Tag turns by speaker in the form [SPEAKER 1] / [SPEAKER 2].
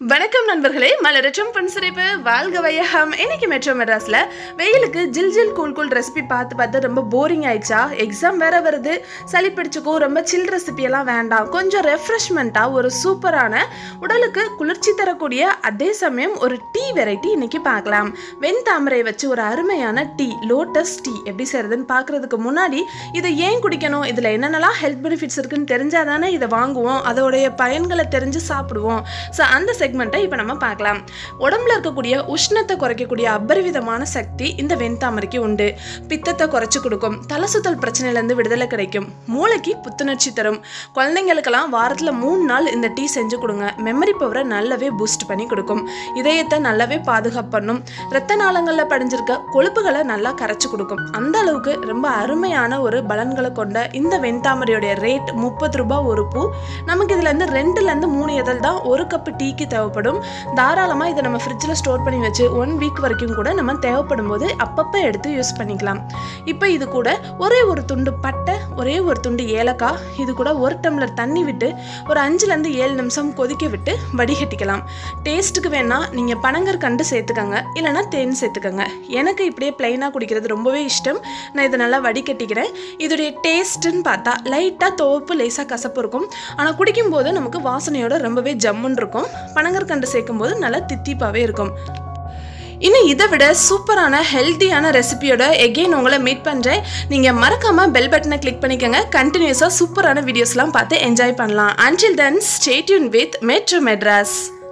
[SPEAKER 1] வணக்கம் நண்பர்களே மலரற்றும் பன்சிரிப்பு வாழ்க வையகம் இன்னைக்கு மெட்ரோ மெட்ராஸில் வெயிலுக்கு ஜில் ஜில் கூல் கூல் ரெசிபி பார்த்து பார்த்து ரொம்ப போரிங் ஆயிடுச்சா எக்ஸாம் வேற வருது சளி பிடிச்சிக்கும் ரொம்ப சில் ரெசிபியெல்லாம் வேண்டாம் கொஞ்சம் ரெஃப்ரெஷ்மெண்ட்டாக ஒரு சூப்பரான உடலுக்கு குளிர்ச்சி தரக்கூடிய அதே சமயம் ஒரு டீ வெரைட்டி இன்னைக்கு பார்க்கலாம் வெண்தாமரை வச்சு ஒரு அருமையான டீ லோட்டஸ் டீ எப்படி செய்யறதுன்னு பார்க்கறதுக்கு முன்னாடி இதை ஏன் குடிக்கணும் இதில் என்னென்னலாம் ஹெல்த் பெனிஃபிட்ஸ் இருக்குன்னு தெரிஞ்சால் தானே இதை வாங்குவோம் அதோடைய பயன்களை தெரிஞ்சு சாப்பிடுவோம் ஸோ அந்த செக்மெண்ட்டை இப்போ நம்ம பார்க்கலாம் உடம்புல இருக்கக்கூடிய உஷ்ணத்தை குறைக்கக்கூடிய அபரிவிதமான சக்தி இந்த வெண்தாமரைக்கு உண்டு பித்தத்தை குறைச்சி கொடுக்கும் தலை சுத்தல் பிரச்சனையிலேருந்து விடுதலை கிடைக்கும் மூளைக்கு புத்துணர்ச்சி தரும் குழந்தைங்களுக்கெல்லாம் வாரத்தில் மூணு நாள் இந்த டீ செஞ்சு கொடுங்க மெமரி பவரை நல்லாவே பூஸ்ட் பண்ணி கொடுக்கும் இதயத்தை நல்லாவே பாதுகாப்பு பண்ணும் ரத்த நாளங்களில் படிஞ்சிருக்க கொழுப்புகளை நல்லா கரைச்சி கொடுக்கும் அந்த அளவுக்கு ரொம்ப அருமையான ஒரு பலன்களை கொண்ட இந்த வெண்தாமரையோடைய ரேட் முப்பது ரூபாய் ஒரு பூ நமக்கு இதுல இருந்து ரெண்டுல இருந்து மூணு இதழ் தான் ஒரு கப்பு டீக்கு தேவைப்படும் தாராளமாக இதை நம்ம ஃப்ரிட்ஜில் ஸ்டோர் பண்ணி வச்சு ஒன் வீக் வரைக்கும் கூட நம்ம தேவைப்படும் போது அப்பப்போ எடுத்து யூஸ் பண்ணிக்கலாம் இப்போ இது கூட ஒரே ஒரு துண்டு பட்டை ஒரே ஒரு துண்டு ஏலக்காய் இது கூட ஒரு டம்ளர் தண்ணி விட்டு ஒரு அஞ்சுலேருந்து ஏழு நிமிஷம் கொதிக்க விட்டு வடிகட்டிக்கலாம் டேஸ்ட்டுக்கு வேணால் நீங்கள் பனங்கற்கண்டு சேர்த்துக்கங்க இல்லைன்னா தேன் சேர்த்துக்கங்க எனக்கு இப்படியே பிளைனாக குடிக்கிறது ரொம்பவே இஷ்டம் நான் இதை நல்லா வடிகட்டிக்கிறேன் இதோடைய டேஸ்ட்டுன்னு பார்த்தா லைட்டாக துவப்பு லேசாக கசப்பு இருக்கும் ஆனால் குடிக்கும்போது நமக்கு வாசனையோட ரொம்பவே ஜம்முன்னு இருக்கும் பனங்கற்கண்டு சேர்க்கும் போது நல்லா தித்திப்பாகவே இருக்கும் இன்னும் இதை விட சூப்பரான ஹெல்த்தியான ரெசிபியோட எகெயின் உங்களை மீட் பண்ணுறேன் நீங்கள் மறக்காமல் பெல் பட்டனை கிளிக் பண்ணிக்கோங்க கண்டினியூஸாக சூப்பரான வீடியோஸ்லாம் பார்த்து என்ஜாய் பண்ணலாம் until then stay tuned with Metro Madras